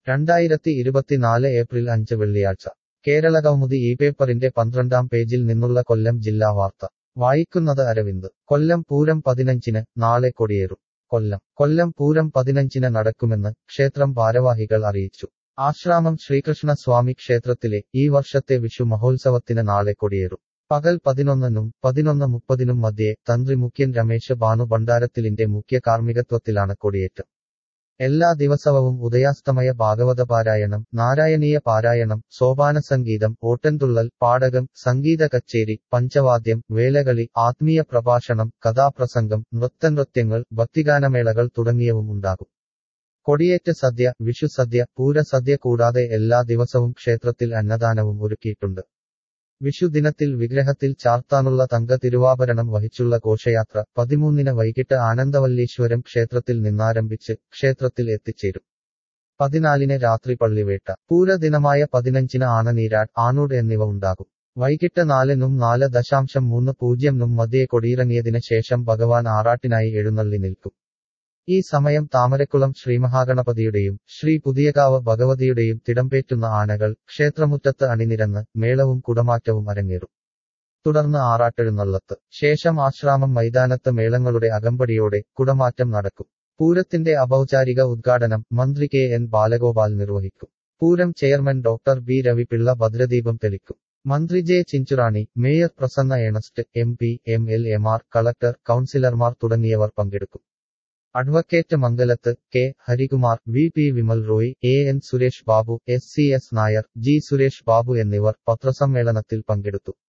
രണ്ടായിരത്തി ഇരുപത്തിനാല് ഏപ്രിൽ അഞ്ച് വെള്ളിയാഴ്ച കേരളകൗമുദി ഈ പേപ്പറിന്റെ പന്ത്രണ്ടാം പേജിൽ നിന്നുള്ള കൊല്ലം ജില്ലാ വാർത്ത വായിക്കുന്നത് അരവിന്ദ് കൊല്ലം പൂരം പതിനഞ്ചിന് നാളെ കൊടിയേറും കൊല്ലം കൊല്ലം പൂരം പതിനഞ്ചിന് നടക്കുമെന്ന് ക്ഷേത്രം ഭാരവാഹികൾ അറിയിച്ചു ആശ്രാമം ശ്രീകൃഷ്ണ സ്വാമി ക്ഷേത്രത്തിലെ ഈ വർഷത്തെ വിഷു മഹോത്സവത്തിന് നാളെ കൊടിയേറും പകൽ പതിനൊന്നിനും പതിനൊന്ന് മുപ്പതിനും മധ്യേ തന്ത്രി മുഖ്യൻ രമേശ് ഭാനു ഭണ്ഡാരത്തിലിന്റെ മുഖ്യ കാർമ്മികത്വത്തിലാണ് കൊടിയേറ്റം എല്ലാ ദിവസവും ഉദയാസ്തമയ ഭാഗവത പാരായണം നാരായണീയ പാരായണം സോപാന സംഗീതം ഓട്ടൻതുള്ളൽ പാടകം സംഗീത കച്ചേരി പഞ്ചവാദ്യം വേലകളി ആത്മീയ പ്രഭാഷണം കഥാപ്രസംഗം നൃത്തനൃത്യങ്ങൾ ഭക്തിഗാനമേളകൾ തുടങ്ങിയവും ഉണ്ടാകും കൊടിയേറ്റ് സദ്യ വിഷുസദ്യ പൂരസദ്യ കൂടാതെ എല്ലാ ദിവസവും ക്ഷേത്രത്തിൽ അന്നദാനവും ഒരുക്കിയിട്ടുണ്ട് വിഷുദിനത്തിൽ വിഗ്രഹത്തിൽ ചാർത്താനുള്ള തങ്ക തിരുവാഭരണം വഹിച്ചുള്ള ഘോഷയാത്ര പതിമൂന്നിന് വൈകിട്ട് ആനന്ദവല്ലീശ്വരം ക്ഷേത്രത്തിൽ നിന്നാരംഭിച്ച് ക്ഷേത്രത്തിൽ എത്തിച്ചേരും പതിനാലിന് രാത്രി പള്ളിവേട്ട പൂരദിനമായ പതിനഞ്ചിന് ആനനീരാട് ആണൂട് എന്നിവ ഉണ്ടാകും വൈകിട്ട് നാലിനും നാല് ദശാംശം മൂന്ന് പൂജ്യംനും മധ്യേ കൊടിയിറങ്ങിയതിന് ശേഷം ഭഗവാൻ ആറാട്ടിനായി എഴുന്നള്ളി നിൽക്കും ഈ സമയം താമരക്കുളം ശ്രീമഹാഗണപതിയുടെയും ശ്രീ പുതിയകാവ് ഭഗവതിയുടെയും തിടമ്പേറ്റുന്ന ആനകൾ ക്ഷേത്രമുറ്റത്ത് അണിനിരന്ന് മേളവും കുടമാറ്റവും അരങ്ങേറും തുടർന്ന് ആറാട്ടെഴുന്നള്ളത്ത് ശേഷം ആശ്രാമം മൈതാനത്ത് മേളങ്ങളുടെ അകമ്പടിയോടെ കുടമാറ്റം നടക്കും പൂരത്തിന്റെ അപൗചാരിക ഉദ്ഘാടനം മന്ത്രി കെ എൻ ബാലഗോപാൽ നിർവഹിക്കും Pooram chairman doctor B Ravi Pillai ഭദ്രദീപം തെളിക്കും മന്ത്രി J Chinchu Rani mayor Prasanna Ernest M P M L എമാർ കളക്ടർ കൌൺസിലർമാർ തുടങ്ങിയവർ പങ്കെടുക്കും advocate Mangalath K Harikumar V P Vimal Roy A N Suresh Babu S C S Nair G Suresh Babu എന്നിവർ പത്രസമ്മേളനത്തിൽ പങ്കെടുത്തു